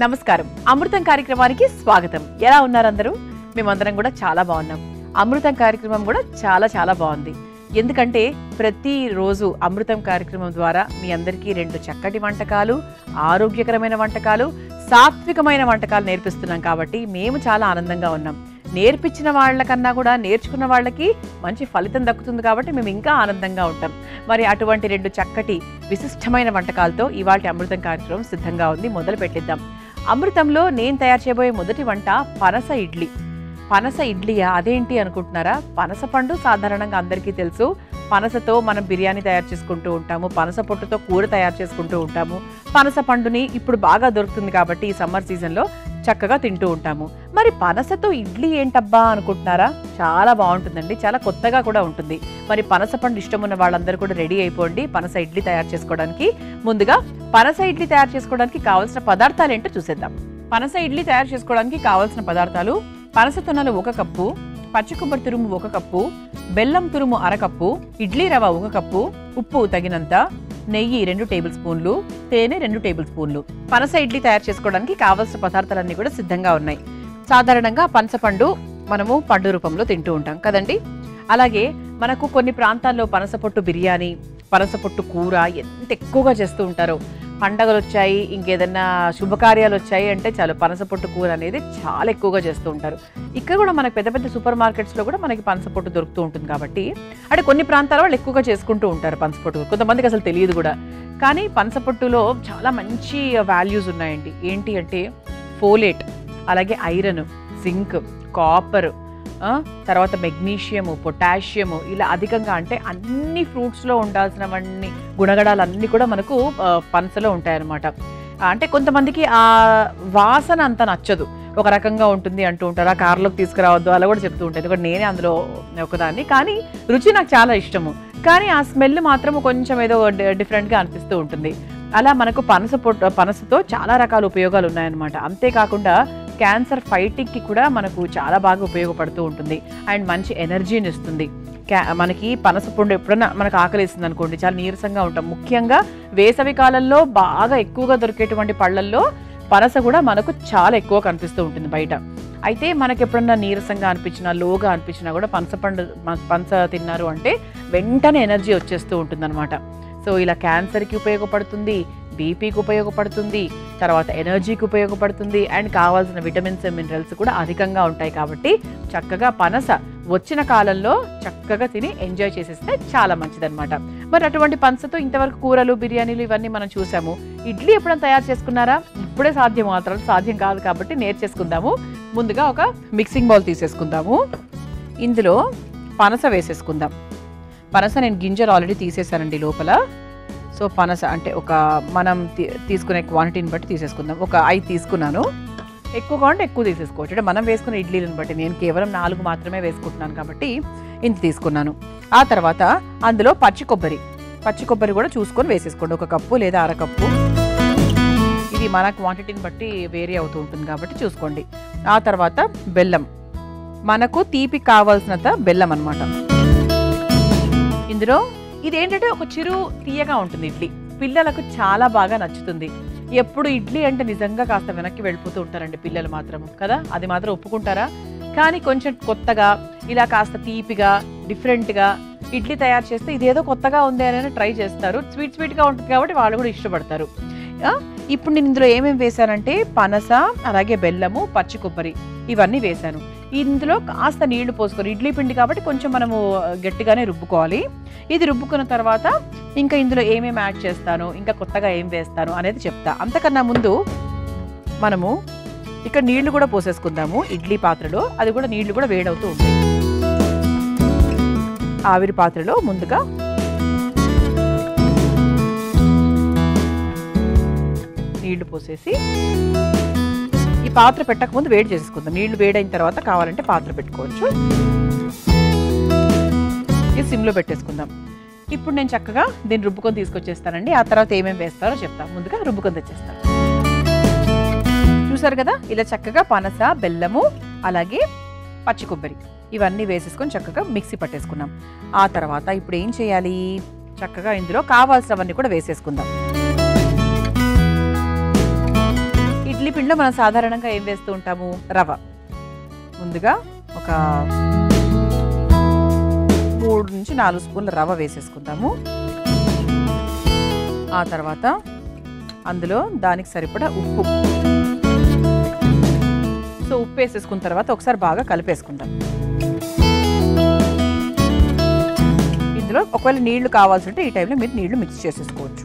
నమస్కారం అమృతం కార్యక్రమానికి స్వాగతం ఎలా ఉన్నారు అందరూ మేమందరం కూడా చాలా బాగున్నాం అమృతం కార్యక్రమం కూడా చాలా చాలా బాగుంది ఎందుకంటే ప్రతిరోజు అమృతం కార్యక్రమం ద్వారా మీ అందరికీ రెండు చక్కటి వంటకాలు ఆరోగ్యకరమైన వంటకాలు సాత్వికమైన వంటకాలు నేర్పిస్తున్నాం కాబట్టి మేము చాలా ఆనందంగా ఉన్నాం నేర్పించిన వాళ్ళకన్నా కూడా నేర్చుకున్న వాళ్ళకి మంచి ఫలితం దక్కుతుంది కాబట్టి మేము ఇంకా ఆనందంగా ఉంటాం మరి అటువంటి రెండు చక్కటి విశిష్టమైన వంటకాలతో ఇవాళ అమృతం కార్యక్రమం సిద్ధంగా ఉంది మొదలు పెట్టిద్దాం అమృతంలో నేను తయారు చేయబోయే మొదటి వంట పనస ఇడ్లీ పనస ఇడ్లీయా అదేంటి అనుకుంటున్నారా పనస పండు సాధారణంగా అందరికీ తెలుసు పనసతో మనం బిర్యానీ తయారు చేసుకుంటూ ఉంటాము పనస పొట్టుతో కూర తయారు చేసుకుంటూ ఉంటాము పనస పండుని ఇప్పుడు బాగా దొరుకుతుంది కాబట్టి ఈ సమ్మర్ సీజన్లో చక్కగా తింటూ ఉంటాము మరి పనసతో ఇడ్లీ ఏంటబ్బా అనుకుంటున్నారా చాలా బాగుంటుందండి చాలా కొత్తగా కూడా ఉంటుంది మరి పనస పండు ఇష్టం ఉన్న వాళ్ళందరూ కూడా రెడీ అయిపోండి పనస ఇడ్లీ తయారు చేసుకోవడానికి ముందుగా పనస ఇడ్లీ తయారు చేసుకోవడానికి కావాల్సిన పదార్థాలు ఏంటో చూసేద్దాం పనస ఇడ్లీ తయారు చేసుకోవడానికి కావాల్సిన పదార్థాలు పనస తునలు ఒక కప్పు పచ్చి కొబ్బరి తురుము ఒక కప్పు బెల్లం తురుము అరకప్పు ఇడ్లీ రవ ఒక కప్పు ఉప్పు తగినంత నెయ్యి రెండు టేబుల్ స్పూన్లు తేనె రెండు టేబుల్ స్పూన్లు పనస ఇడ్లీ తయారు చేసుకోవడానికి కావాల్సిన పదార్థాలన్నీ కూడా సిద్ధంగా ఉన్నాయి సాధారణంగా పనసపండు మనము పండు రూపంలో తింటూ ఉంటాం కదండి అలాగే మనకు కొన్ని ప్రాంతాల్లో పనసపొట్టు బిర్యానీ పనసపొట్టు కూర ఎంత ఎక్కువగా చేస్తూ ఉంటారో పండగలు వచ్చాయి ఇంకేదన్నా శుభకార్యాలు వచ్చాయి అంటే చాలు పనసపొట్టు కూర అనేది చాలా ఎక్కువగా చేస్తూ ఉంటారు ఇక్కడ కూడా మనకి పెద్ద పెద్ద సూపర్ మార్కెట్స్లో కూడా మనకి పనసపొట్టు దొరుకుతూ ఉంటుంది కాబట్టి అంటే కొన్ని ప్రాంతాల వాళ్ళు ఎక్కువగా చేసుకుంటూ ఉంటారు పనసపొట్టు కొంతమందికి అసలు తెలియదు కూడా కానీ పనసపొట్టులో చాలా మంచి వాల్యూస్ ఉన్నాయండి ఏంటి అంటే ఫోలేట్ అలాగే ఐరన్ జింక్ కాపర్ తర్వాత మెగ్నీషియము పొటాషియము ఇలా అధికంగా అంటే అన్ని ఫ్రూట్స్లో ఉండాల్సినవన్నీ గుణగణాలన్నీ కూడా మనకు ఆ, పనసలో ఉంటాయన్నమాట అంటే కొంతమందికి ఆ వాసన అంత నచ్చదు ఒక రకంగా ఉంటుంది అంటూ ఉంటారు ఆ కార్లోకి తీసుకురావద్దు అలా కూడా చెప్తూ ఉంటారు ఎందుకంటే నేనే అందులో ఒకదాన్ని కానీ రుచి నాకు చాలా ఇష్టము కానీ ఆ స్మెల్ మాత్రం కొంచెం ఏదో డి- డిఫరెంట్గా అనిపిస్తూ ఉంటుంది అలా మనకు పనస పొట్టు పనసతో చాలా రకాల ఉపయోగాలు ఉన్నాయన్నమాట అంతేకాకుండా క్యాన్సర్ ఫైటింగ్కి కూడా మనకు చాలా బాగా ఉపయోగపడుతూ ఉంటుంది అండ్ మంచి ఎనర్జీని ఇస్తుంది క్యా మనకి పనస పండు ఎప్పుడన్నా మనకు ఆకలిస్తుంది అనుకోండి చాలా నీరసంగా ఉంటాం ముఖ్యంగా వేసవి కాలంలో బాగా ఎక్కువగా దొరికేటువంటి పళ్ళల్లో పనస కూడా మనకు చాలా ఎక్కువ కనిపిస్తూ ఉంటుంది బయట అయితే మనకి ఎప్పుడన్నా నీరసంగా అనిపించినా లోగా అనిపించినా కూడా పనస పండు మ- పనస తిన్నారు అంటే వెంటనే ఎనర్జీ వచ్చేస్తూ ఉంటుందన్నమాట సో ఇలా క్యాన్సర్కి ఉపయోగపడుతుంది బీపీకి ఉపయోగపడుతుంది తర్వాత ఎనర్జీకి ఉపయోగపడుతుంది అండ్ కావాల్సిన విటమిన్స్ మినరల్స్ కూడా అధికంగా ఉంటాయి కాబట్టి చక్కగా పనస వచ్చిన కాలంలో చక్కగా తిని ఎంజాయ్ చేసేస్తే చాలా మంచిదన్నమాట మరి అటువంటి పనసతో ఇంతవరకు కూరలు బిర్యానీలు ఇవన్నీ మనం చూసాము ఇడ్లీ ఎప్పుడైనా తయారు చేసుకున్నారా ఇప్పుడే సాధ్యం మాత్రం సాధ్యం కాదు కాబట్టి నేర్చేసుకుందాము ముందుగా ఒక మిక్సింగ్ బౌల్ తీసేసుకుందాము ఇందులో పనస వేసేసుకుందాం పనస నేను గింజలు ఆల్రెడీ తీసేసానండి లోపల సో పనస అంటే ఒక మనం తీ- తీసుకునే క్వాంటిటీని బట్టి తీసేసుకుందాం ఒక ఐదు తీసుకున్నాను ఎక్కువ కావాలంటే ఎక్కువ తీసేసుకోవచ్చు అంటే మనం వేసుకునే ఇడ్లీలను బట్టి నేను కేవలం నాలుగు మాత్రమే వేసుకుంటున్నాను కాబట్టి ఇంత తీసుకున్నాను ఆ తర్వాత అందులో పచ్చి కొబ్బరి పచ్చి కొబ్బరి కూడా చూసుకొని వేసేసుకోండి ఒక కప్పు లేదా అరకప్పు ఇది మన క్వాంటిటీని బట్టి వేరీ అవుతూ ఉంటుంది కాబట్టి చూసుకోండి ఆ తర్వాత బెల్లం మనకు తీపి కావాల్సినంత బెల్లం అన్నమాట ఇందులో ఇది ఏంటంటే ఒక చిరు తీయగా ఉంటుంది ఇడ్లీ పిల్లలకు చాలా బాగా నచ్చుతుంది ఎప్పుడు ఇడ్లీ అంటే నిజంగా కాస్త వెనక్కి వెళ్ళిపోతూ ఉంటారండి పిల్లలు మాత్రం కదా అది మాత్రం ఒప్పుకుంటారా కానీ కొంచెం కొత్తగా ఇలా కాస్త తీపిగా డిఫరెంట్గా ఇడ్లీ తయారు చేస్తే ఇదేదో కొత్తగా ఉంది అని ట్రై చేస్తారు స్వీట్ స్వీట్గా ఉంటుంది కాబట్టి వాళ్ళు కూడా ఇష్టపడతారు ఆ, ఇప్పుడు నేను ఇందులో ఏమేమి వేశానంటే పనస అలాగే బెల్లము పచ్చి కొబ్బరి ఇవన్నీ వేశాను ఇందులో కాస్త నీళ్లు పోసుకొని ఇడ్లీ పిండి కాబట్టి కొంచెం మనము గట్టిగానే రుబ్బుకోవాలి ఇది రుబ్బుకున్న తర్వాత ఇంకా ఇందులో ఏమేమి యాడ్ చేస్తాను ఇంకా కొత్తగా ఏం వేస్తాను అనేది చెప్తా అంతకన్నా ముందు మనము ఇక్కడ నీళ్లు కూడా పోసేసుకుందాము ఇడ్లీ పాత్రలో అది కూడా నీళ్లు కూడా వేడవుతూ ఉంటాయి ఆవిరి పాత్రలో ముందుగా నీళ్లు పోసేసి ఈ పాత్ర పెట్టక ముందు వేడి చేసుకుందాం నీళ్లు వేడైన తర్వాత కావాలంటే పాత్ర పెట్టుకోవచ్చు ఇది సిమ్లో పెట్టేసుకుందాం ఇప్పుడు నేను చక్కగా దీన్ని రుబ్బుకొని తీసుకొచ్చేస్తానండి ఆ తర్వాత ఏమేమి వేస్తారో చెప్తాను ముందుగా రుబ్బుకొని తెచ్చేస్తాను చూసారు కదా ఇలా చక్కగా పనస బెల్లము అలాగే పచ్చి కొబ్బరి ఇవన్నీ వేసేసుకొని చక్కగా మిక్సీ పట్టేసుకున్నాం ఆ తర్వాత ఇప్పుడు ఏం చేయాలి చక్కగా ఇందులో కావాల్సినవన్నీ కూడా వేసేసుకుందాం ఇడ్లీ పిండిలో మనం సాధారణంగా ఏం వేస్తూ ఉంటాము రవ ముందుగా ఒక మూడు నుంచి నాలుగు స్పూన్ల రవ వేసేసుకుందాము ఆ తర్వాత అందులో దానికి సరిపడా ఉప్పు సో ఉప్పు వేసేసుకున్న తర్వాత ఒకసారి బాగా కలిపేసుకుందాం ఇందులో ఒకవేళ నీళ్లు కావాల్సి ఉంటే ఈ టైంలో మీరు నీళ్లు మిక్స్ చేసేసుకోవచ్చు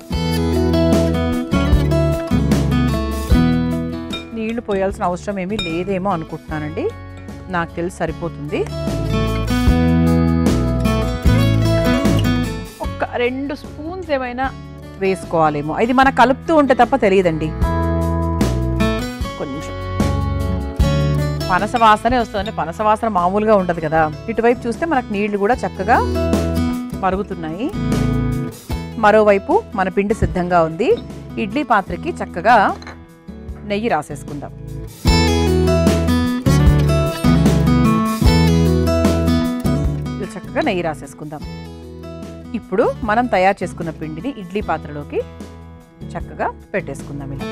నీళ్లు పోయాల్సిన అవసరం ఏమీ లేదేమో అనుకుంటున్నానండి నాకు తెలిసి సరిపోతుంది ఒక రెండు స్పూన్స్ ఏమైనా వేసుకోవాలేమో ఇది మన కలుపుతూ ఉంటే తప్ప తెలియదండి కొంచెం పనస వాసనే వస్తుంది పనస వాసన మామూలుగా ఉండదు కదా ఇటువైపు చూస్తే మనకు నీళ్లు కూడా చక్కగా మరుగుతున్నాయి మరోవైపు మన పిండి సిద్ధంగా ఉంది ఇడ్లీ పాత్రకి చక్కగా నెయ్యి రాసేసుకుందాం ఇది చక్కగా నెయ్యి రాసేసుకుందాం ఇప్పుడు మనం తయారు చేసుకున్న పిండిని ఇడ్లీ పాత్రలోకి చక్కగా పెట్టేసుకుందాం ఇలా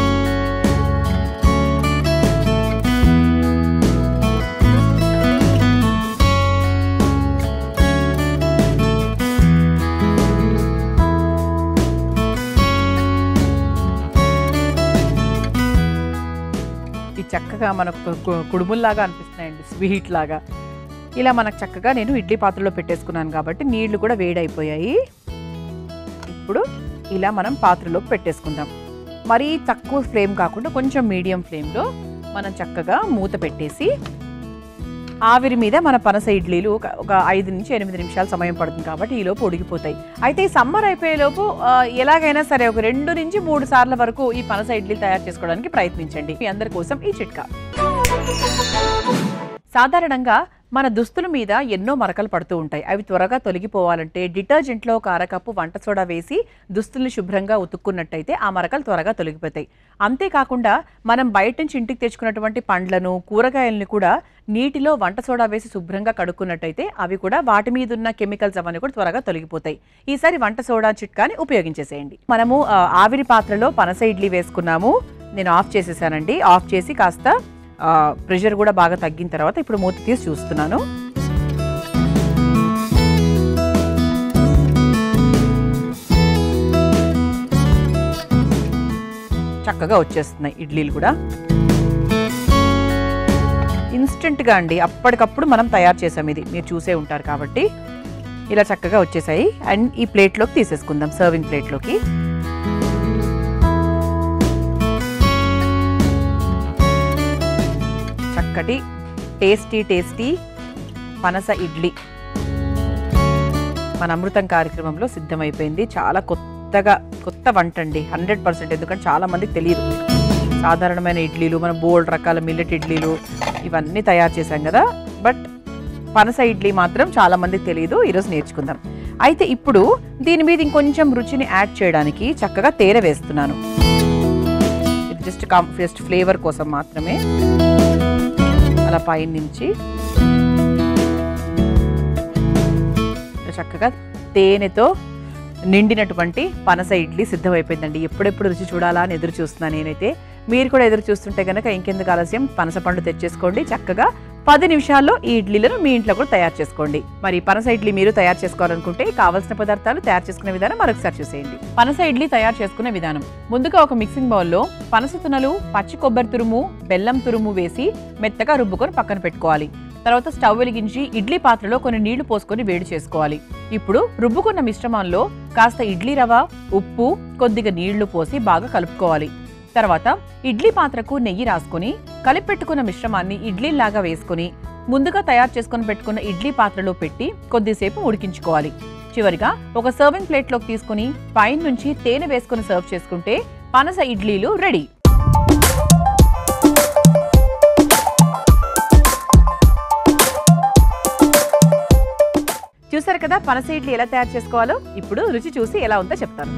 ఈ చక్కగా మనకు కు- కుడుముల్లాగా అనిపిస్తున్నాయండి స్వీట్ లాగా ఇలా మనకు చక్కగా నేను ఇడ్లీ పాత్రలో పెట్టేసుకున్నాను కాబట్టి నీళ్లు కూడా వేడైపోయాయి ఇప్పుడు ఇలా మనం పాత్రలోకి పెట్టేసుకుందాం మరీ తక్కువ ఫ్లేమ్ కాకుండా కొంచెం మీడియం ఫ్లేమ్లో మనం చక్కగా మూత పెట్టేసి ఆవిరి మీద మన పనస ఇడ్లీలు ఒక ఒక ఐదు నుంచి ఎనిమిది నిమిషాల సమయం పడుతుంది కాబట్టి ఈలోపు ఉడికిపోతాయి అయితే ఈ సమ్మర్ అయిపోయేలోపు ఆ, ఎలాగైనా సరే ఒక రెండు నుంచి మూడు సార్ల వరకు ఈ పనస ఇడ్లీలు తయారు చేసుకోవడానికి ప్రయత్నించండి మీ అందరి కోసం ఈ చిట్కా సాధారణంగా మన దుస్తుల మీద ఎన్నో మరకలు పడుతూ ఉంటాయి అవి త్వరగా తొలగిపోవాలంటే డిటర్జెంట్లో ఒక అరకప్పు వంట సోడా వేసి దుస్తుల్ని శుభ్రంగా ఉతుక్కున్నట్టయితే ఆ మరకలు త్వరగా తొలగిపోతాయి అంతేకాకుండా మనం బయట నుంచి ఇంటికి తెచ్చుకున్నటువంటి పండ్లను కూరగాయలని కూడా నీటిలో వంట సోడా వేసి శుభ్రంగా కడుక్కున్నట్టయితే అవి కూడా వాటి మీద ఉన్న కెమికల్స్ అవన్నీ కూడా త్వరగా తొలగిపోతాయి ఈసారి వంట సోడా చిట్కాని ఉపయోగించేసేయండి మనము ఆ, ఆవిరి పాత్రలో పనస ఇడ్లీ వేసుకున్నాము నేను ఆఫ్ చేసేసానండి ఆఫ్ చేసి కాస్త ఆ, ప్రెషర్ కూడా బాగా తగ్గిన తర్వాత ఇప్పుడు మూత తీసి చూస్తున్నాను చక్కగా వచ్చేస్తున్నాయి ఇడ్లీలు కూడా ఇన్స్టెంట్గా అండి అప్పటికప్పుడు మనం తయారు చేసాం ఇది మీరు చూసే ఉంటారు కాబట్టి ఇలా చక్కగా వచ్చేసాయి అండ్ ఈ ప్లేట్లోకి తీసేసుకుందాం సర్వింగ్ ప్లేట్లోకి చక్కటి టేస్టీ టేస్టీ పనస ఇడ్లీ మన అమృతం కార్యక్రమంలో సిద్ధమైపోయింది చాలా కొత్తగా కొత్త వంట అండి హండ్రెడ్ పర్సెంట్ ఎందుకంటే చాలా మందికి తెలియదు సాధారణమైన ఇడ్లీలు మన బోల్డ్ రకాల మిల్లెట్ ఇడ్లీలు ఇవన్నీ తయారు చేశాం కదా బట్ పనస ఇడ్లీ మాత్రం చాలా మందికి తెలియదు ఈరోజు నేర్చుకుందాం అయితే ఇప్పుడు దీని మీద ఇంకొంచెం రుచిని యాడ్ చేయడానికి చక్కగా తేనె వేస్తున్నాను ఇది జస్ట్ కామ్ జస్ట్ ఫ్లేవర్ కోసం మాత్రమే అలా పైన నుంచి చక్కగా తేనెతో నిండినటువంటి పనస ఇడ్లీ సిద్ధమైపోయిందండి ఎప్పుడెప్పుడు రుచి చూడాలా అని ఎదురు చూస్తున్నాను నేనైతే మీరు కూడా ఎదురు చూస్తుంటే కనుక ఇంకెందుకు ఆలస్యం పనస పండు తెచ్చేసుకోండి చక్కగా పది నిమిషాల్లో ఈ ఇడ్లీలను మీ ఇంట్లో కూడా తయారు చేసుకోండి మరి పనస ఇడ్లీ మీరు తయారు చేసుకోవాలనుకుంటే కావాల్సిన పదార్థాలు తయారు చేసుకునే విధానం మరొకసారి చూసేయండి పనస ఇడ్లీ తయారు చేసుకునే విధానం ముందుగా ఒక మిక్సింగ్ బౌల్లో పనస తునలు పచ్చి కొబ్బరి తురుము బెల్లం తురుము వేసి మెత్తగా రుబ్బుకొని పక్కన పెట్టుకోవాలి తర్వాత స్టవ్ వెలిగించి ఇడ్లీ పాత్రలో కొన్ని నీళ్లు పోసుకొని వేడి చేసుకోవాలి ఇప్పుడు రుబ్బుకున్న మిశ్రమంలో కాస్త ఇడ్లీ రవ ఉప్పు కొద్దిగా నీళ్లు పోసి బాగా కలుపుకోవాలి తర్వాత ఇడ్లీ పాత్రకు నెయ్యి రాసుకొని కలిపి పెట్టుకున్న మిశ్రమాన్ని ఇడ్లీలాగా వేసుకొని ముందుగా తయారు చేసుకొని పెట్టుకున్న ఇడ్లీ పాత్రలో పెట్టి కొద్దిసేపు ఉడికించుకోవాలి చివరిగా ఒక సర్వింగ్ ప్లేట్లోకి తీసుకుని పైన నుంచి తేనె వేసుకొని సర్వ్ చేసుకుంటే పనస ఇడ్లీలు రెడీ చూసారు కదా పనస ఇడ్లీ ఎలా తయారు చేసుకోవాలో ఇప్పుడు రుచి చూసి ఎలా ఉందో చెప్తాను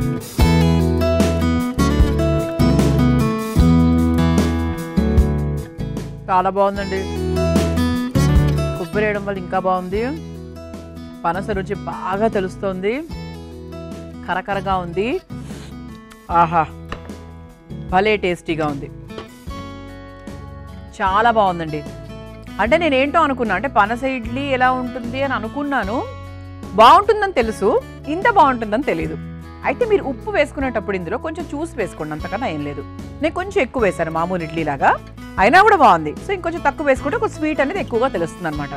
చాలా బాగుందండి కొబ్బరి వేయడం వల్ల ఇంకా బాగుంది పనస రుచి బాగా తెలుస్తోంది కరకరగా ఉంది ఆహా భలే టేస్టీగా ఉంది చాలా బాగుందండి అంటే నేను ఏంటో అనుకున్నా అంటే పనస ఇడ్లీ ఎలా ఉంటుంది అని అనుకున్నాను బాగుంటుందని తెలుసు ఇంత బాగుంటుందని తెలియదు అయితే మీరు ఉప్పు వేసుకునేటప్పుడు ఇందులో కొంచెం చూసి వేసుకోండి అంతకన్నా ఏం లేదు నేను కొంచెం ఎక్కువ వేశాను మామూలు ఇడ్లీ లాగా అయినా కూడా బాగుంది సో ఇంకొంచెం తక్కువ వేసుకుంటే ఒక స్వీట్ అనేది ఎక్కువగా తెలుస్తుంది అనమాట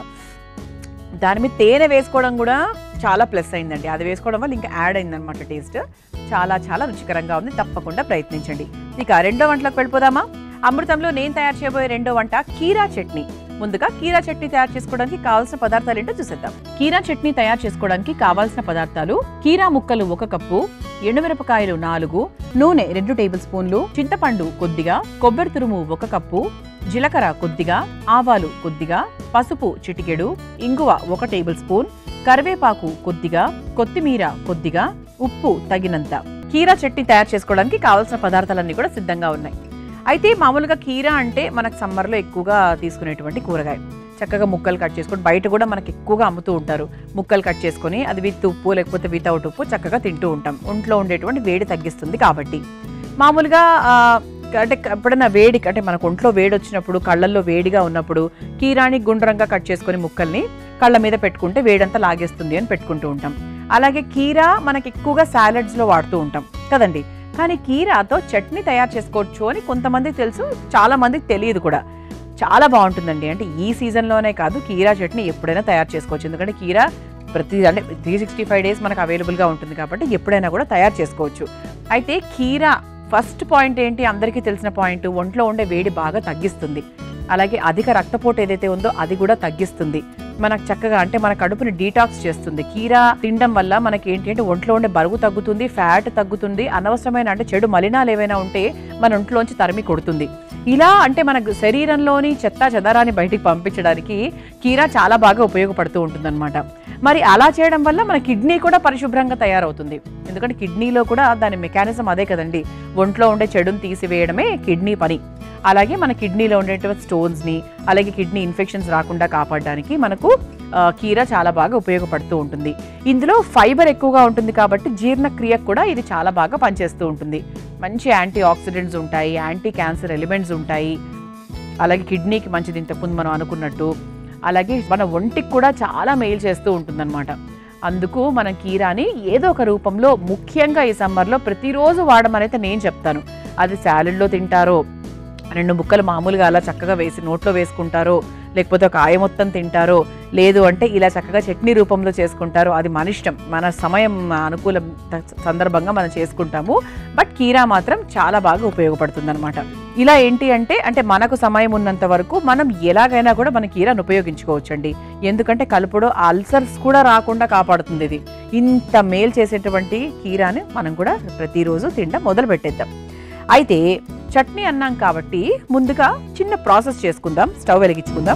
దాని మీద తేనె వేసుకోవడం కూడా చాలా ప్లస్ అయిందండి అది వేసుకోవడం వల్ల ఇంకా యాడ్ అయిందనమాట టేస్ట్ చాలా చాలా రుచికరంగా ఉంది తప్పకుండా ప్రయత్నించండి ఇక రెండో వంటలోకి వెళ్ళిపోదామా అమృతంలో నేను తయారు చేయబోయే రెండో వంట కీరా చట్నీ ముందుగా కీరా చట్నీ తయారు చేసుకోవడానికి కావాల్సిన పదార్థాలు ఏంటో చూసేద్దాం కీరా చట్నీ తయారు చేసుకోవడానికి కావాల్సిన పదార్థాలు కీరా ముక్కలు ఒక కప్పు ఎండుమిరపకాయలు నాలుగు నూనె రెండు టేబుల్ స్పూన్లు చింతపండు కొద్దిగా కొబ్బరి తురుము ఒక కప్పు జీలకర్ర కొద్దిగా ఆవాలు కొద్దిగా పసుపు చిటికెడు ఇంగువ ఒక టేబుల్ స్పూన్ కరివేపాకు కొద్దిగా కొత్తిమీర కొద్దిగా ఉప్పు తగినంత కీరా చట్నీ తయారు చేసుకోవడానికి కావాల్సిన పదార్థాలన్నీ కూడా సిద్ధంగా ఉన్నాయి అయితే మామూలుగా కీరా అంటే మనకు సమ్మర్లో ఎక్కువగా తీసుకునేటువంటి కూరగాయ చక్కగా ముక్కలు కట్ చేసుకొని బయట కూడా మనకి ఎక్కువగా అమ్ముతూ ఉంటారు ముక్కలు కట్ చేసుకొని అది విత్ ఉప్పు లేకపోతే వితౌట్ ఉప్పు చక్కగా తింటూ ఉంటాం ఒంట్లో ఉండేటువంటి వేడి తగ్గిస్తుంది కాబట్టి మామూలుగా ఆ, అంటే ఎప్పుడైనా వేడి అంటే మనకు ఒంట్లో వేడి వచ్చినప్పుడు కళ్ళల్లో వేడిగా ఉన్నప్పుడు కీరాని గుండ్రంగా కట్ చేసుకొని ముక్కల్ని కళ్ళ మీద పెట్టుకుంటే వేడంతా లాగేస్తుంది అని పెట్టుకుంటూ ఉంటాం అలాగే కీరా మనకి ఎక్కువగా సాలడ్స్లో వాడుతూ ఉంటాం కదండి కానీ కీరాతో చట్నీ తయారు చేసుకోవచ్చు అని కొంతమందికి తెలుసు చాలా మందికి తెలియదు కూడా చాలా బాగుంటుందండి అంటే ఈ సీజన్లోనే కాదు కీరా చట్నీ ఎప్పుడైనా తయారు చేసుకోవచ్చు ఎందుకంటే కీరా ప్రతి అంటే త్రీ సిక్స్టీ ఫైవ్ డేస్ మనకు అవైలబుల్గా ఉంటుంది కాబట్టి ఎప్పుడైనా కూడా తయారు చేసుకోవచ్చు అయితే కీరా ఫస్ట్ పాయింట్ ఏంటి అందరికీ తెలిసిన పాయింట్ ఒంట్లో ఉండే వేడి బాగా తగ్గిస్తుంది అలాగే అధిక రక్తపోటు ఏదైతే ఉందో అది కూడా తగ్గిస్తుంది మనకు చక్కగా అంటే మన కడుపుని డీటాక్స్ చేస్తుంది కీరా తినడం వల్ల మనకి ఏంటి అంటే ఒంట్లో ఉండే బరువు తగ్గుతుంది ఫ్యాట్ తగ్గుతుంది అనవసరమైన అంటే చెడు మలినాలు ఏవైనా ఉంటే మన ఒంట్లోంచి తరిమి కొడుతుంది ఇలా అంటే మన శరీరంలోని చెత్త చెదారాన్ని బయటికి పంపించడానికి కీరా చాలా బాగా ఉపయోగపడుతూ ఉంటుందన్నమాట మరి అలా చేయడం వల్ల మన కిడ్నీ కూడా పరిశుభ్రంగా తయారవుతుంది ఎందుకంటే కిడ్నీలో కూడా దాని మెకానిజం అదే కదండి ఒంట్లో ఉండే చెడుని తీసివేయడమే కిడ్నీ పని అలాగే మన కిడ్నీలో ఉండేటువంటి స్టోన్స్ని అలాగే కిడ్నీ ఇన్ఫెక్షన్స్ రాకుండా కాపాడడానికి మనకు ఆ, కీరా చాలా బాగా ఉపయోగపడుతూ ఉంటుంది ఇందులో ఫైబర్ ఎక్కువగా ఉంటుంది కాబట్టి జీర్ణక్రియకు కూడా ఇది చాలా బాగా పనిచేస్తూ ఉంటుంది మంచి యాంటీ ఆక్సిడెంట్స్ ఉంటాయి యాంటీ క్యాన్సర్ ఎలిమెంట్స్ ఉంటాయి అలాగే కిడ్నీకి మంచిది ఇంతకుముందు మనం అనుకున్నట్టు అలాగే మన ఒంటికి కూడా చాలా మేలు చేస్తూ ఉంటుందన్నమాట అందుకు మనం కీరాని ఏదో ఒక రూపంలో ముఖ్యంగా ఈ సమ్మర్లో ప్రతిరోజు వాడమని అయితే నేను చెప్తాను అది శాలడ్లో తింటారో రెండు ముక్కలు మామూలుగా అలా చక్కగా వేసి నోట్లో వేసుకుంటారో లేకపోతే ఒక ఆయ మొత్తం తింటారో లేదు అంటే ఇలా చక్కగా చట్నీ రూపంలో చేసుకుంటారో అది మన ఇష్టం మన సమయం అనుకూల సందర్భంగా మనం చేసుకుంటాము బట్ కీరా మాత్రం చాలా బాగా ఉపయోగపడుతుంది ఇలా ఏంటి అంటే అంటే మనకు సమయం ఉన్నంత వరకు మనం ఎలాగైనా కూడా మన కీరాను ఉపయోగించుకోవచ్చండి ఎందుకంటే కలుపులో అల్సర్స్ కూడా రాకుండా కాపాడుతుంది ఇది ఇంత మేలు చేసేటువంటి కీరాని మనం కూడా ప్రతిరోజు తినడం మొదలు పెట్టేద్దాం అయితే చట్నీ అన్నాం కాబట్టి ముందుగా చిన్న ప్రాసెస్ చేసుకుందాం స్టవ్ వెలిగించుకుందాం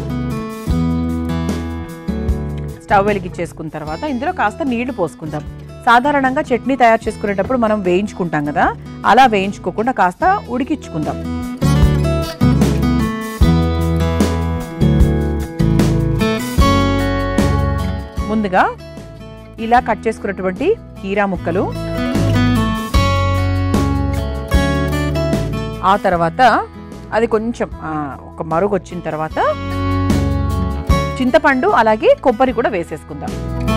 స్టవ్ వెలిగించేసుకున్న తర్వాత ఇందులో కాస్త నీళ్లు పోసుకుందాం సాధారణంగా చట్నీ తయారు చేసుకునేటప్పుడు మనం వేయించుకుంటాం కదా అలా వేయించుకోకుండా కాస్త ఉడికించుకుందాం ముందుగా ఇలా కట్ చేసుకున్నటువంటి కీరా ముక్కలు ఆ తర్వాత అది కొంచెం ఆ, ఒక మరుగు వచ్చిన తర్వాత చింతపండు అలాగే కొబ్బరి కూడా వేసేసుకుందాం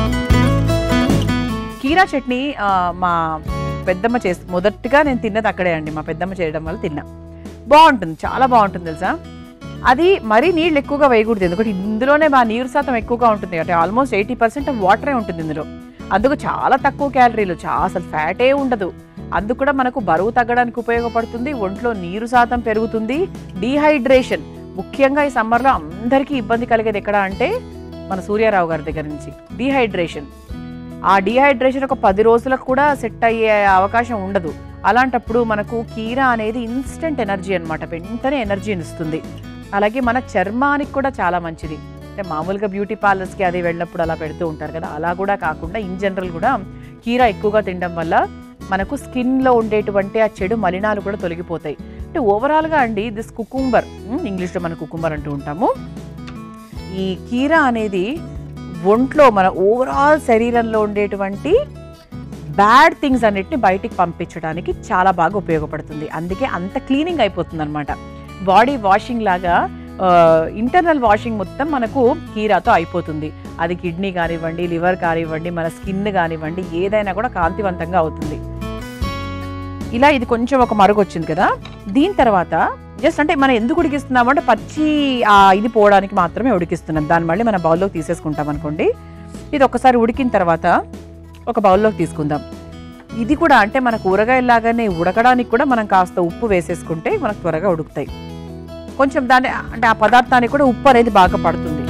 కీరా చట్నీ ఆ, మా పెద్దమ్మ చేసి మొదటిగా నేను తిన్నది అక్కడే అండి మా పెద్దమ్మ చేయడం వల్ల తిన్నా బాగుంటుంది చాలా బాగుంటుంది తెలుసా అది మరీ నీళ్ళు ఎక్కువగా వేయకూడదు ఎందుకంటే ఇందులోనే మా నీరు శాతం ఎక్కువగా ఉంటుంది అంటే ఆల్మోస్ట్ ఎయిటీ పర్సెంట్ వాటరే ఉంటుంది ఇందులో అందుకు చాలా తక్కువ క్యాలరీలు చాలా అసలు ఫ్యాటే ఉండదు అందుకు కూడా మనకు బరువు తగ్గడానికి ఉపయోగపడుతుంది ఒంట్లో నీరు శాతం పెరుగుతుంది డీహైడ్రేషన్ ముఖ్యంగా ఈ సమ్మర్లో అందరికీ ఇబ్బంది కలిగేది ఎక్కడ అంటే మన సూర్యారావు గారి దగ్గర నుంచి డీహైడ్రేషన్ ఆ డీహైడ్రేషన్ ఒక పది రోజులకు కూడా సెట్ అయ్యే అవకాశం ఉండదు అలాంటప్పుడు మనకు కీరా అనేది ఇన్స్టెంట్ ఎనర్జీ అన్నమాట వెంటనే ఎనర్జీని ఇస్తుంది అలాగే మన చర్మానికి కూడా చాలా మంచిది అంటే మామూలుగా బ్యూటీ పార్లర్స్కి అది వెళ్ళినప్పుడు అలా పెడుతూ ఉంటారు కదా అలా కూడా కాకుండా ఇన్ జనరల్ కూడా కీరా ఎక్కువగా తినడం వల్ల మనకు స్కిన్లో ఉండేటువంటి ఆ చెడు మలినాలు కూడా తొలగిపోతాయి అంటే ఓవరాల్గా అండి దిస్ కుకుంబర్ ఇంగ్లీష్లో మనం కుకుంబర్ అంటూ ఉంటాము ఈ కీరా అనేది ఒంట్లో మన ఓవరాల్ శరీరంలో ఉండేటువంటి బ్యాడ్ థింగ్స్ అన్నిటిని బయటికి పంపించడానికి చాలా బాగా ఉపయోగపడుతుంది అందుకే అంత క్లీనింగ్ అయిపోతుంది అనమాట బాడీ వాషింగ్ లాగా ఇంటర్నల్ వాషింగ్ మొత్తం మనకు కీరాతో అయిపోతుంది అది కిడ్నీ కానివ్వండి లివర్ కానివ్వండి మన స్కిన్ కానివ్వండి ఏదైనా కూడా కాంతివంతంగా అవుతుంది ఇలా ఇది కొంచెం ఒక మరుగు వచ్చింది కదా దీని తర్వాత జస్ట్ అంటే మనం ఎందుకు ఉడికిస్తున్నాము అంటే పచ్చి ఆ ఇది పోవడానికి మాత్రమే ఉడికిస్తున్నాం దాన్ని మళ్ళీ మన బౌల్లోకి తీసేసుకుంటాం అనుకోండి ఇది ఒకసారి ఉడికిన తర్వాత ఒక బౌల్లోకి తీసుకుందాం ఇది కూడా అంటే మన కూరగాయలాగానే ఉడకడానికి కూడా మనం కాస్త ఉప్పు వేసేసుకుంటే మనకు త్వరగా ఉడుకుతాయి కొంచెం దాన్ని అంటే ఆ పదార్థానికి కూడా ఉప్పు అనేది బాగా పడుతుంది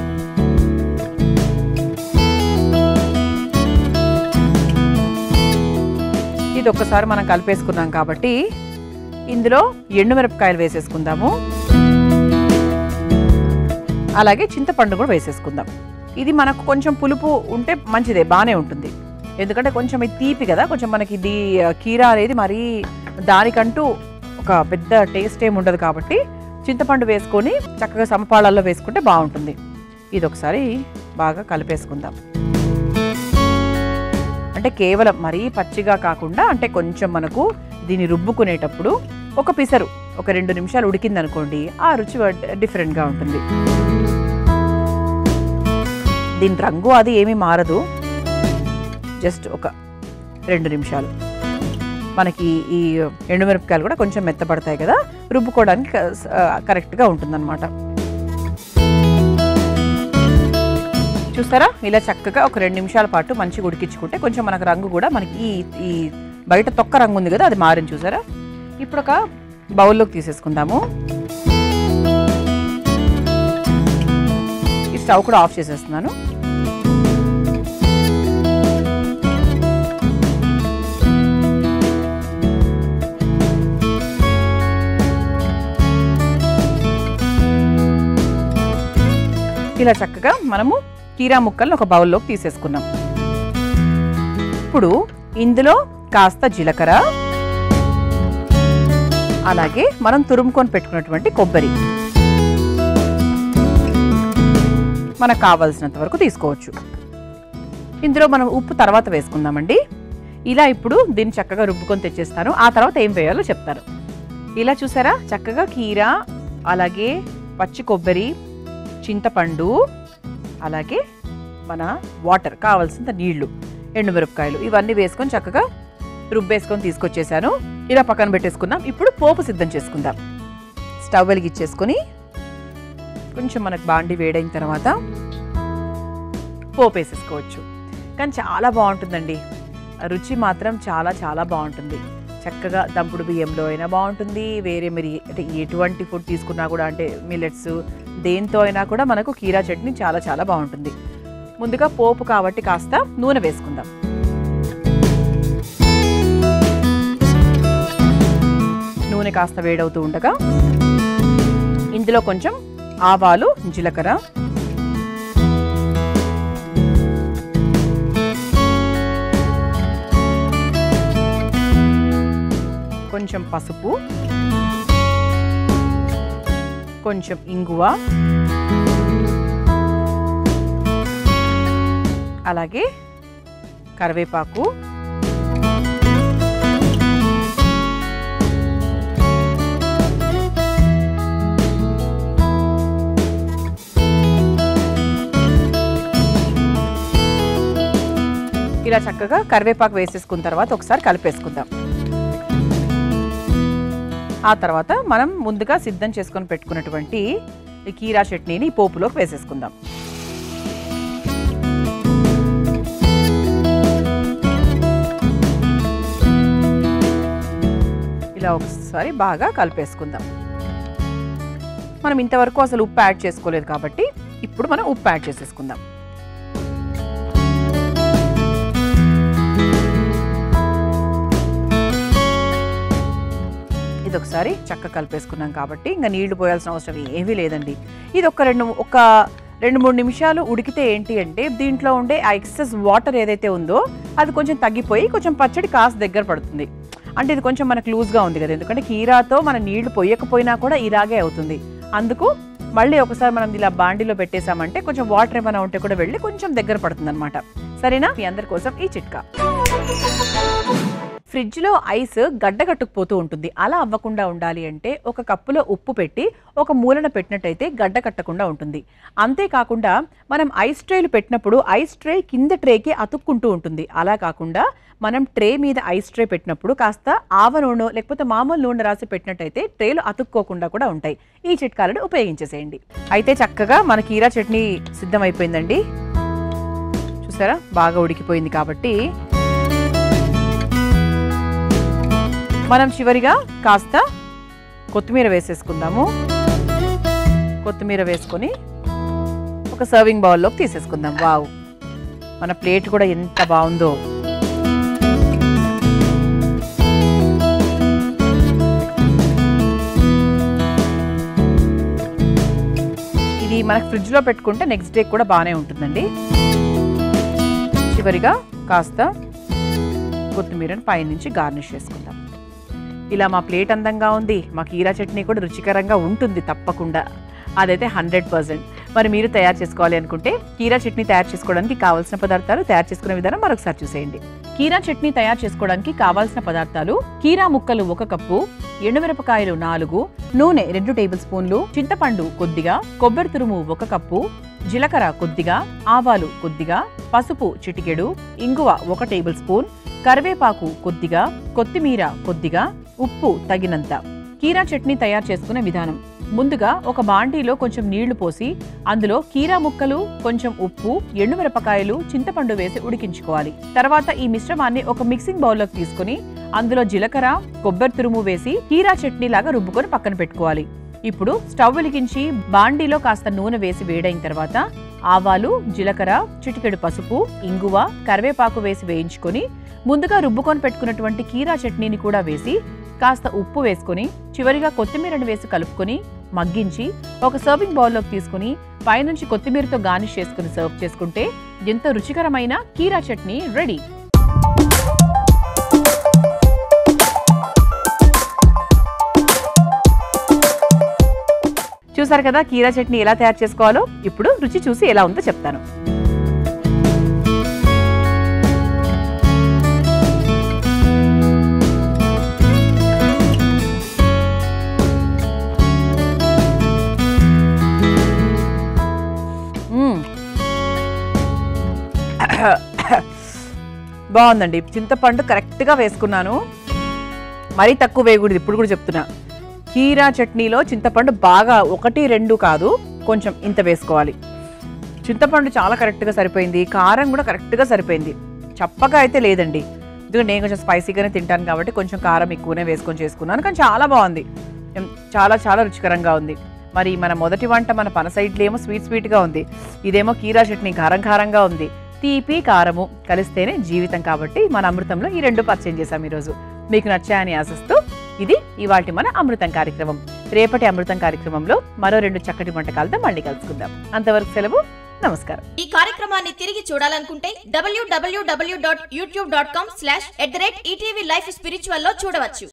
ఇది ఒక్కసారి మనం కలిపేసుకున్నాం కాబట్టి ఇందులో ఎండుమిరపకాయలు వేసేసుకుందాము అలాగే చింతపండు కూడా వేసేసుకుందాం ఇది మనకు కొంచెం పులుపు ఉంటే మంచిదే బాగానే ఉంటుంది ఎందుకంటే కొంచెం ఇది తీపి కదా కొంచెం మనకి ఇది ఆ, కీరా అనేది మరీ దానికంటూ ఒక పెద్ద టేస్ట్ ఏమి ఉండదు కాబట్టి చింతపండు వేసుకొని చక్కగా సమపాళాల్లో వేసుకుంటే బాగుంటుంది ఇది ఒకసారి బాగా కలిపేసుకుందాం అంటే కేవలం మరీ పచ్చిగా కాకుండా అంటే కొంచెం మనకు దీన్ని రుబ్బుకునేటప్పుడు ఒక పిసరు ఒక రెండు నిమిషాలు ఉడికిందనుకోండి ఆ రుచి డిఫరెంట్గా ఉంటుంది దీని రంగు అది ఏమీ మారదు జస్ట్ ఒక రెండు నిమిషాలు మనకి ఈ ఎండుమిరపకాయలు కూడా కొంచెం మెత్తపడతాయి కదా రుబ్బుకోవడానికి కరెక్ట్గా ఉంటుందన్నమాట చూసారా ఇలా చక్కగా ఒక రెండు నిమిషాల పాటు మంచిగా ఉడికించుకుంటే కొంచెం మనకు రంగు కూడా మనకి ఈ ఈ బయట తొక్క రంగు ఉంది కదా అది మారింది చూసారా ఇప్పుడు ఒక బౌల్లోకి తీసేసుకుందాము ఈ స్టవ్ కూడా ఆఫ్ చేసేస్తున్నాను ఇలా చక్కగా మనము కీరా ముక్కల్ని ఒక బౌల్లోకి తీసేసుకున్నాం ఇప్పుడు ఇందులో కాస్త జీలకర్ర అలాగే మనం తురుముకొని పెట్టుకున్నటువంటి కొబ్బరి మనకు కావాల్సినంత వరకు తీసుకోవచ్చు ఇందులో మనం ఉప్పు తర్వాత వేసుకుందామండి ఇలా ఇప్పుడు దీన్ని చక్కగా రుబ్బుకొని తెచ్చేస్తాను ఆ తర్వాత ఏం వేయాలో చెప్తాను ఇలా చూసారా చక్కగా కీర అలాగే పచ్చి కొబ్బరి చింతపండు అలాగే మన వాటర్ కావాల్సినంత నీళ్లు ఎండుమిరపకాయలు ఇవన్నీ వేసుకొని చక్కగా రుబ్బేసుకొని తీసుకొచ్చేసాను ఇలా పక్కన పెట్టేసుకుందాం ఇప్పుడు పోపు సిద్ధం చేసుకుందాం స్టవ్ వెలిగిచ్చేసుకొని కొంచెం మనకు బాండి వేడైన తర్వాత పోపు వేసేసుకోవచ్చు కానీ చాలా బాగుంటుందండి రుచి మాత్రం చాలా చాలా బాగుంటుంది చక్కగా దంపుడు బియ్యంలో అయినా బాగుంటుంది వేరే మరి అంటే ఎటువంటి ఫుడ్ తీసుకున్నా కూడా అంటే మిల్లెట్స్ దేంతో అయినా కూడా మనకు కీరా చట్నీ చాలా చాలా బాగుంటుంది ముందుగా పోపు కాబట్టి కాస్త నూనె వేసుకుందాం నూనె కాస్త వేడవుతూ ఉండగా ఇందులో కొంచెం ఆవాలు జీలకర్ర కొంచెం పసుపు కొంచెం ఇంగువ అలాగే కరివేపాకు ఇలా చక్కగా కరివేపాకు వేసేసుకున్న తర్వాత ఒకసారి కలిపేసుకుందాం ఆ తర్వాత మనం ముందుగా సిద్ధం చేసుకొని పెట్టుకున్నటువంటి ఈ కీరా చట్నీని ఈ పోపులోకి వేసేసుకుందాం ఇలా ఒకసారి బాగా కలిపేసుకుందాం మనం ఇంతవరకు అసలు ఉప్పు యాడ్ చేసుకోలేదు కాబట్టి ఇప్పుడు మనం ఉప్పు యాడ్ చేసేసుకుందాం ఇది ఒకసారి చక్క కలిపేసుకున్నాం కాబట్టి ఇంకా నీళ్లు పోయాల్సిన అవసరం ఏమీ లేదండి ఇది ఒక రెండు ఒక రెండు మూడు నిమిషాలు ఉడికితే ఏంటి అంటే దీంట్లో ఉండే ఆ ఎక్సెస్ వాటర్ ఏదైతే ఉందో అది కొంచెం తగ్గిపోయి కొంచెం పచ్చడి కాస్త దగ్గర పడుతుంది అంటే ఇది కొంచెం మనకు లూజ్గా ఉంది కదా ఎందుకంటే కీరాతో మన నీళ్లు పొయ్యకపోయినా కూడా ఇలాగే అవుతుంది అందుకు మళ్ళీ ఒకసారి మనం ఇలా బాండిలో పెట్టేసామంటే కొంచెం వాటర్ ఏమైనా ఉంటే కూడా వెళ్ళి కొంచెం దగ్గర పడుతుంది అనమాట సరేనా మీ అందరి కోసం ఈ చిట్కా ఫ్రిడ్జ్లో ఐస్ గడ్డ కట్టుకుపోతూ ఉంటుంది అలా అవ్వకుండా ఉండాలి అంటే ఒక కప్పులో ఉప్పు పెట్టి ఒక మూలన పెట్టినట్టయితే గడ్డ కట్టకుండా ఉంటుంది అంతేకాకుండా మనం ఐస్ ట్రేలు పెట్టినప్పుడు ఐస్ ట్రే కింద ట్రేకి అతుక్కుంటూ ఉంటుంది అలా కాకుండా మనం ట్రే మీద ఐస్ ట్రే పెట్టినప్పుడు కాస్త ఆవ నూనె లేకపోతే మామూలు నూనె రాసి పెట్టినట్టయితే ట్రేలు అతుక్కోకుండా కూడా ఉంటాయి ఈ చిట్కాలను ఉపయోగించేసేయండి అయితే చక్కగా మన కీరా చట్నీ సిద్ధమైపోయిందండి చూసారా బాగా ఉడికిపోయింది కాబట్టి మనం చివరిగా కాస్త కొత్తిమీర వేసేసుకుందాము కొత్తిమీర వేసుకొని ఒక సర్వింగ్ బౌల్లోకి తీసేసుకుందాం వావ్ మన ప్లేట్ కూడా ఎంత బాగుందో ఇది మనకు ఫ్రిడ్జ్లో పెట్టుకుంటే నెక్స్ట్ డే కూడా బాగానే ఉంటుందండి చివరిగా కాస్త కొత్తిమీరను పైనుంచి గార్నిష్ చేసుకుందాం ఇలా మా ప్లేట్ అందంగా ఉంది మా కీరా చట్నీ కూడా రుచికరంగా ఉంటుంది తప్పకుండా అదైతే హండ్రెడ్ పర్సెంట్ మరి మీరు తయారు చేసుకోవాలి అనుకుంటే కీరా చట్నీ తయారు చేసుకోవడానికి కావాల్సిన పదార్థాలు తయారు చేసుకునే విధానం మరొకసారి చూసేయండి కీరా చట్నీ తయారు చేసుకోవడానికి కావాల్సిన పదార్థాలు కీరా ముక్కలు ఒక కప్పు ఎండుమిరపకాయలు నాలుగు నూనె రెండు టేబుల్ స్పూన్లు చింతపండు కొద్దిగా కొబ్బరి తురుము ఒక కప్పు జీలకర్ర కొద్దిగా ఆవాలు కొద్దిగా పసుపు చిటికెడు ఇంగువ ఒక టేబుల్ స్పూన్ కరివేపాకు కొద్దిగా కొత్తిమీర కొద్దిగా ఉప్పు తగినంత కీరా చట్నీ తయారు చేసుకునే విధానం ముందుగా ఒక బాండీలో కొంచెం నీళ్లు పోసి అందులో కీరా ముక్కలు కొంచెం ఉప్పు ఎండుమిరపకాయలు చింతపండు వేసి ఉడికించుకోవాలి తర్వాత ఈ మిశ్రమాన్ని ఒక మిక్సింగ్ బౌల్లోకి తీసుకుని అందులో జీలకర్ర కొబ్బరి తురుము వేసి కీరా చట్నీ లాగా రుబ్బుకొని పక్కన పెట్టుకోవాలి ఇప్పుడు స్టవ్ వెలిగించి బాండీలో కాస్త నూనె వేసి వేడైన తర్వాత ఆవాలు జీలకర్ర చిటికెడు పసుపు ఇంగువ కరివేపాకు వేసి వేయించుకొని ముందుగా రుబ్బుకొని పెట్టుకున్నటువంటి కీరా చట్నీని కూడా వేసి కాస్త ఉప్పు వేసుకొని చివరిగా కొత్తిమీరను వేసి కలుపుకొని మగ్గించి ఒక సర్వింగ్ బౌల్లోకి తీసుకుని పైనుంచి కొత్తిమీరతో గార్నిష్ చేసుకుని సర్వ్ చేసుకుంటే ఎంతో రుచికరమైన కీరా చట్నీ రెడీ చూసారు కదా కీరా చట్నీ ఎలా తయారు చేసుకోవాలో ఇప్పుడు రుచి చూసి ఎలా ఉందో చెప్తాను మ్మ్. బాగుందండి చింతపండు కరెక్ట్గా వేసుకున్నాను మరీ తక్కువ వేయకూడదు ఇప్పుడు కూడా చెప్తున్నా కీరా చట్నీలో చింతపండు బాగా ఒకటి రెండు కాదు కొంచెం ఇంత వేసుకోవాలి చింతపండు చాలా కరెక్ట్గా సరిపోయింది కారం కూడా కరెక్ట్గా సరిపోయింది చప్పగా అయితే లేదండి ఎందుకంటే నేను కొంచెం స్పైసీగానే తింటాను కాబట్టి కొంచెం కారం ఎక్కువనే వేసుకొని చేసుకున్నాను కానీ చాలా బాగుంది ఎం, చాలా చాలా రుచికరంగా ఉంది మరి మన మొదటి వంట మన పనస ఇడ్లీ ఏమో స్వీట్ స్వీట్గా ఉంది ఇదేమో కీరా చట్నీ కారం కారంగా ఉంది తీపి కారము కలిస్తేనే జీవితం కాబట్టి మన అమృతంలో ఈ రెండు పరిచయం చేశాం ఈరోజు మీకు నచ్చాయని ఆశిస్తూ ఇది ఇవాటి మన అమృతం కార్యక్రమం రేపటి అమృతం కార్యక్రమంలో మరో రెండు చక్కటి వంటకాలతో మళ్ళీ కలుసుకుందాం అంతవరకు సెలవు నమస్కారం ఈ కార్యక్రమాన్ని తిరిగి చూడాలనుకుంటే W W W dot YouTube dot com slash at the rate ETV Life Spiritual లో చూడవచ్చు